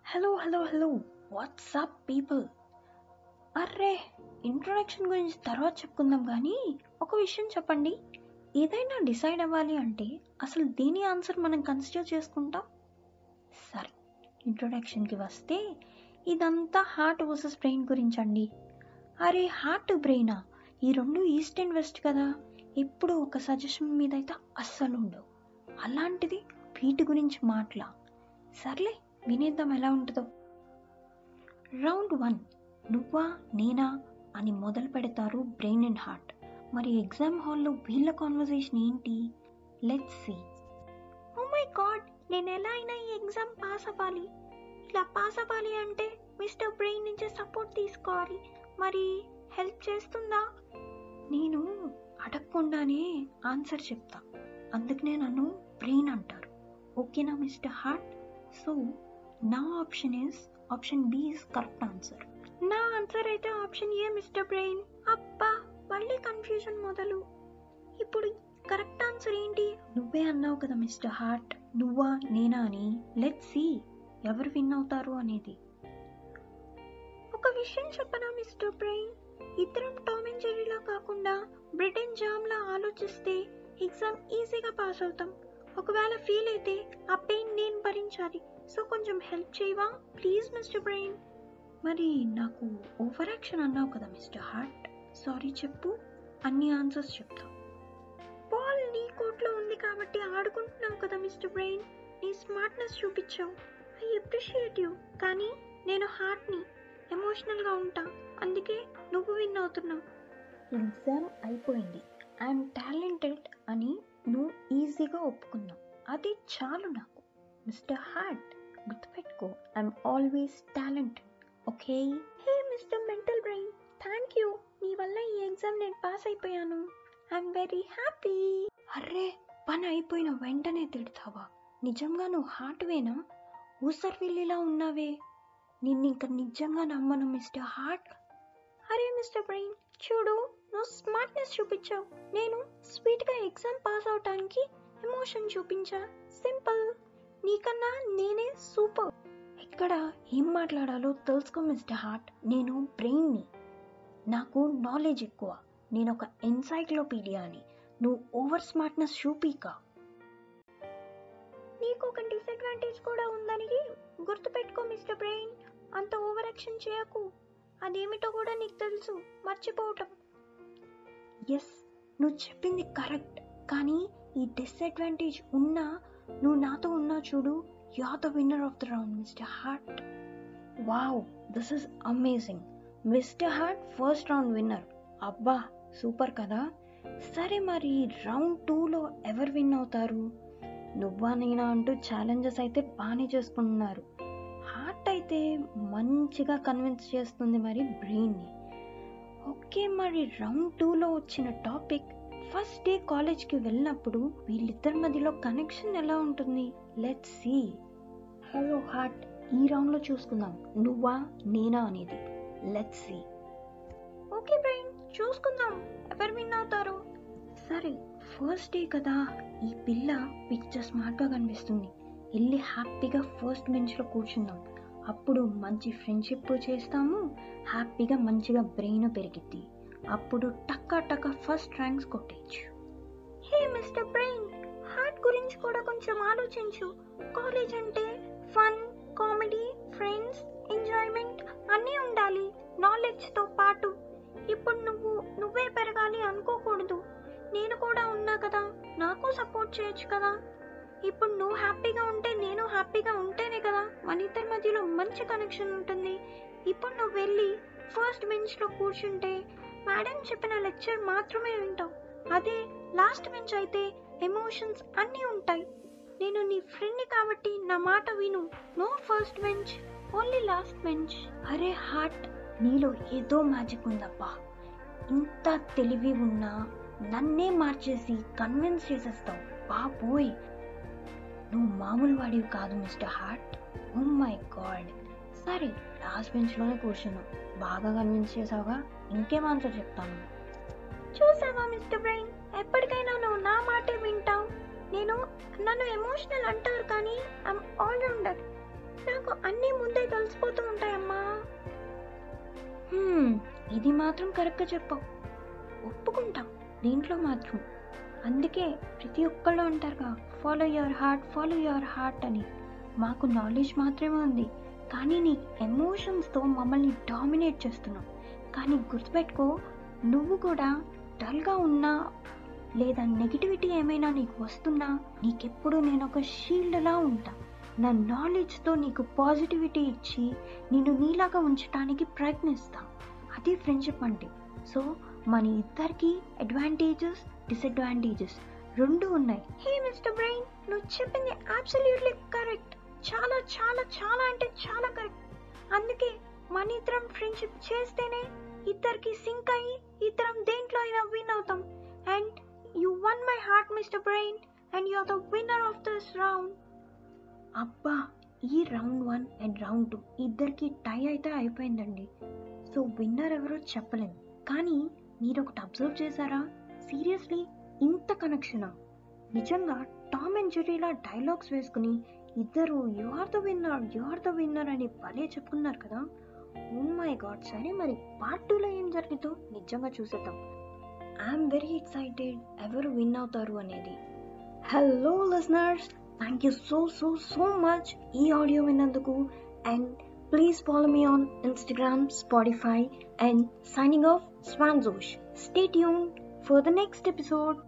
Hello hello hello WhatsApp people అర్రే introduction గురించి తర్వాత చెప్పుకుందాం కానీ ఒక విషయం చెప్పండి ఏదైనా డిసైడ్ అవ్వాలి అంటే అసలు దేని ఆన్సర్ మనం కన్సిడర్ చేసుకుంటాం సరే ఇంట్రొడక్షన్కి వస్తే ఇదంతా హార్ట్ వర్సెస్ బ్రెయిన్ గురించి అండి అరే హార్ట్ బ్రెయినా ఈ రెండు ఈస్ట్ అండ్ వెస్ట్ కదా ఎప్పుడు ఒక సజెషన్ మీద అయితే అస్సలు ఉండవు అలాంటిది వీటి గురించి మాట్లా సర్లే వినేద్దాం ఎలా ఉంటుందో రౌండ్ వన్ నువ్వా నేనా అని మొదలు పెడతారు బ్రెయిన్ అండ్ హార్ట్ మరి ఎగ్జామ్ హాల్లో వీళ్ళ కాన్వర్జేషన్ ఏంటి let's see oh my god నేను ఎలా అయినా ఈ ఎగ్జామ్ పాస్ అవ్వాలి ఇలా పాస్ అవ్వాలి అంటే మిస్టర్ బ్రెయిన్ నుంచి సపోర్ట్ తీసుకోవాలి మరి హెల్ప్ చేస్తుందా నేను అడగకుండానే ఆన్సర్ చెప్తా అందుకనే నన్ను బ్రెయిన్ అంటారు ఓకేనా మిస్టర్ హార్ట్ సో నా option is option B is correct answer నా ఆన్సర్ అయితే ఆప్షన్ ఏ మిస్టర్ బ్రెయిన్ అబ్బా మళ్ళీ కన్ఫ్యూజన్ మొదలు ఇప్పుడు కరెక్ట్ ఆన్సర్ ఏంటి నువ్వే అన్నావు కదా మిస్టర్ హార్ట్ నువ్వా నేనా అని లెట్ సి ఎవరు విన్ అవుతారు అనేది ఒక విషయం చెప్పనా మిస్టర్ బ్రెయిన్ ఇద్దరం టామ్ అండ్ జెర్రీలా కాకుండా బ్రెడ్ అండ్ జామ్లా ఆలోచిస్తే ఎగ్జామ్ ఈజీగా పాస్ అవుతాం ఒకవేళ ఫీల్ అయితే ఆ పెయిన్ నేను భరించాలి సో కొంచెం హెల్ప్ చేయవా ప్లీజ్ మిస్టర్ బ్రెయిన్ మరి నాకు ఓవర్ యాక్షన్ అన్నావు కదా మిస్టర్ హార్ట్ సారీ చెప్పు అన్ని ఆన్సర్స్ చెప్తా బాల్ నీ కోట్లో ఉంది కాబట్టి ఆడుకుంటున్నావు కదా మిస్టర్ బ్రెయిన్ నీ స్మార్ట్నెస్ చూపించావు ఐ అప్రిషియేట్ యూ కానీ నేను హార్ట్ని ఎమోషనల్గా ఉంటా అందుకే నువ్వు విన్ అవుతున్నావు ఎగ్జామ్ అయిపోయింది ఐఎమ్ టాలెంటెడ్ అని నువ్వు ఈజీగా ఒప్పుకున్నావు అది చాలు నాకు మిస్టర్ హార్ట్ గుర్తుపెట్టుకో I'm always talented okay hey mister mental brain thank you నీ వల్ల ఈ ఎగ్జామ్ నేను పాస్ అయిపోయాను ఐఎమ్ వెరీ హ్యాపీ అర్రే పని అయిపోయిన వెంటనే తిడతావా నిజంగా నువ్వు హార్ట్వేనా ఊసర్విల్లిలా ఉన్నావే నిన్ను ఇంకా నిజంగా నమ్మను మిస్టర్ హార్ట్ అరే మిస్టర్ బ్రెయిన్ చూడు నువ్వు స్మార్ట్నెస్ చూపించావు నేను స్వీట్గా ఎగ్జామ్ పాస్ అవటానికి ఎమోషన్ చూపించా సింపుల్ నీకన్నా నేనే సూపర్ ఎక్కడ ఏం మాట్లాడాలో తెలుసుకో మిస్టర్ హార్ట్ నేను బ్రెయిన్ని నాకు నాలెడ్జ్ ఎక్కువ నేను ఒక ఎన్సైక్లోపీడియా అని నువ్వు ఓవర్ స్మార్ట్నెస్ చూపీక నీకు ఒక డిసడ్వాంటేజ్ కూడా ఉందని గుర్తుపెట్టుకో మిస్టర్ బ్రెయిన్ అంత ఓవర్ యాక్షన్ చేయకు అదేమిటో కూడా నీకు తెలుసు మర్చిపోవటం ఎస్ నువ్వు చెప్పింది కరెక్ట్ కానీ ఈ డిసడ్వాంటేజ్ ఉన్నా నువ్వు నాతో ఉన్నా చూడు you are the winner of the round mister heart wow this is amazing mister heart first round winner అబ్బా సూపర్ కదా సరే మరి రౌండ్ టూలో ఎవరు విన్ అవుతారు నువ్వా నేనా అంటూ ఛాలెంజెస్ అయితే బాగానే చేసుకుంటున్నారు హార్ట్ అయితే మంచిగా కన్విన్స్ చేస్తుంది మరి బ్రెయిన్ని ఓకే మరి రౌండ్ టూలో వచ్చిన టాపిక్ ఫస్ట్ డే కాలేజ్కి వెళ్ళినప్పుడు వీళ్ళిద్దరి మధ్యలో కనెక్షన్ ఎలా ఉంటుంది లెట్ సి హలో హార్ట్ ఈ రౌండ్లో చూసుకుందాం నువ్వా నేనా అనేది లెట్ సి ఓకే బ్రెయిన్ చూసుకుందాం ఎవరు విన్ అవుతారు సరే ఫస్ట్ డే కదా ఈ పిల్ల పిక్చర్ స్మార్ట్గా కనిపిస్తుంది వెళ్ళి హ్యాపీగా ఫస్ట్ బెంచ్లో కూర్చుందాం అప్పుడు మంచి ఫ్రెండ్షిప్ చేస్తాము హ్యాపీగా మంచిగా బ్రెయిన్ పెరిగిద్ది అప్పుడు టక్క టక్క ఫస్ట్ ర్యాంక్స్ కొట్టేయచ్చు హే మిస్టర్ బ్రెయిన్ హార్ట్ గురించి కూడా కొంచెం ఆలోచించు కాలేజ్ అంటే ఫన్ కామెడీ ఫ్రెండ్స్ ఎంజాయ్మెంట్ అన్నీ ఉండాలి నాలెడ్జ్తో పాటు ఇప్పుడు నువ్వు నువ్వే పెరగాలి అనుకోకూడదు నేను కూడా ఉన్నా కదా నాకు సపోర్ట్ చేయొచ్చు కదా ఇప్పుడు నువ్వు హ్యాపీగా ఉంటే నేను హ్యాపీగా ఉంటేనే కదా మన ఇద్దరి మధ్యలో మంచి కనెక్షన్ ఉంటుంది ఇప్పుడు నువ్వు వెళ్ళి ఫస్ట్ బెంచ్లో కూర్చుంటే మేడం చెప్పిన లెక్చర్ మాత్రమే వింటావు అదే లాస్ట్ బెంచ్ అయితే ఎమోషన్స్ అన్నీ ఉంటాయి నేను నీ ఫ్రెండ్ని కాబట్టి నా మాట విను no first bench only last bench అరే హార్ట్ నీలో ఏదో మ్యాజిక్ ఉందబ్బా ఇంత తెలివి ఉన్నా నన్నే మార్చేసి కన్విన్స్ చేసేస్తావు బాబోయ్ నువ్వు మామూలు వాడివి కాదు mister heart oh my god సరే లాస్ట్ బెంచ్లోనే కూర్చున్నావు బాగా కన్విన్స్ చేసావుగా ఇంకేం ఆన్సర్ చెప్తాను చూసావా మిస్టర్ బ్రెయిన్ ఎప్పటికైనా నువ్వు నా మాటే వింటావు నేను నన్ను ఎమోషనల్ అంటారు కానీ ఐమ్ ఆల్రౌండర్ నాకు అన్నీ ముందే తెలిసిపోతూ ఉంటాయమ్మా హ్మ్, ఇది మాత్రం కరెక్ట్గా చెప్పావు ఒప్పుకుంటాం దీంట్లో మాత్రం అందుకే ప్రతి ఒక్కళ్ళు అంటారుగా follow your heart follow your heart అని మాకు నాలెడ్జ్ మాత్రమే ఉంది కానీ నీ ఎమోషన్స్తో మమ్మల్ని డామినేట్ చేస్తున్నావు కానీ గుర్తుపెట్టుకో నువ్వు కూడా డల్గా ఉన్నా లేదా నెగిటివిటీ ఏమైనా నీకు వస్తున్నా నీకెప్పుడు నేను ఒక షీల్డ్లా ఉంటా నా నాలెడ్జ్తో నీకు పాజిటివిటీ ఇచ్చి నిన్ను నీలాగా ఉంచడానికి ప్రయత్నిస్తా అది ఫ్రెండ్షిప్ అంటే సో మన ఇద్దరికి అడ్వాంటేజెస్ డిసడ్వాంటేజెస్ రెండు ఉన్నాయి హే మిస్టర్ బ్రెయిన్ నువ్వు చెప్పింది అబ్సల్యూట్లీ కరెక్ట్ చాలా చాలా చాలా అంటే చాలా కరెక్ట్ అందుకే మన ఇద్దరం ఫ్రెండ్షిప్ చేస్తేనే ఇద్దరికి సింక్ అయ్యి ఇద్దరం దేంట్లో అయినా విన్ అవుతాం and you won my heart mister brain and you are the winner of this round అబ్బా ఈ round one and round two ఇద్దరికి టై అయితే అయిపోయిందండి సో విన్నర్ ఎవరో చెప్పలేం కానీ మీరు ఒకటి అబ్జర్వ్ చేశారా సీరియస్లీ ఇంత కనెక్షనా నిజంగా టామ్ అండ్ జెర్రీలా డైలాగ్స్ వేసుకుని ఇద్దరు you are the winner you are the winner అని భలే చెప్పుకున్నారు కదా ఓ మై గాడ్ సరే మరి పార్ట్ టూలో ఏం జరిగిందో నిజంగా చూసేద్దాం ఐఎమ్ వెరీ ఎక్సైటెడ్ ఎవరు విన్ అవుతారు అనేది hello listeners thank you so so so much ఈ ఆడియో విన్నందుకు and please follow me on Instagram Spotify and signing off Swanzosh. Stay tuned for the next episode.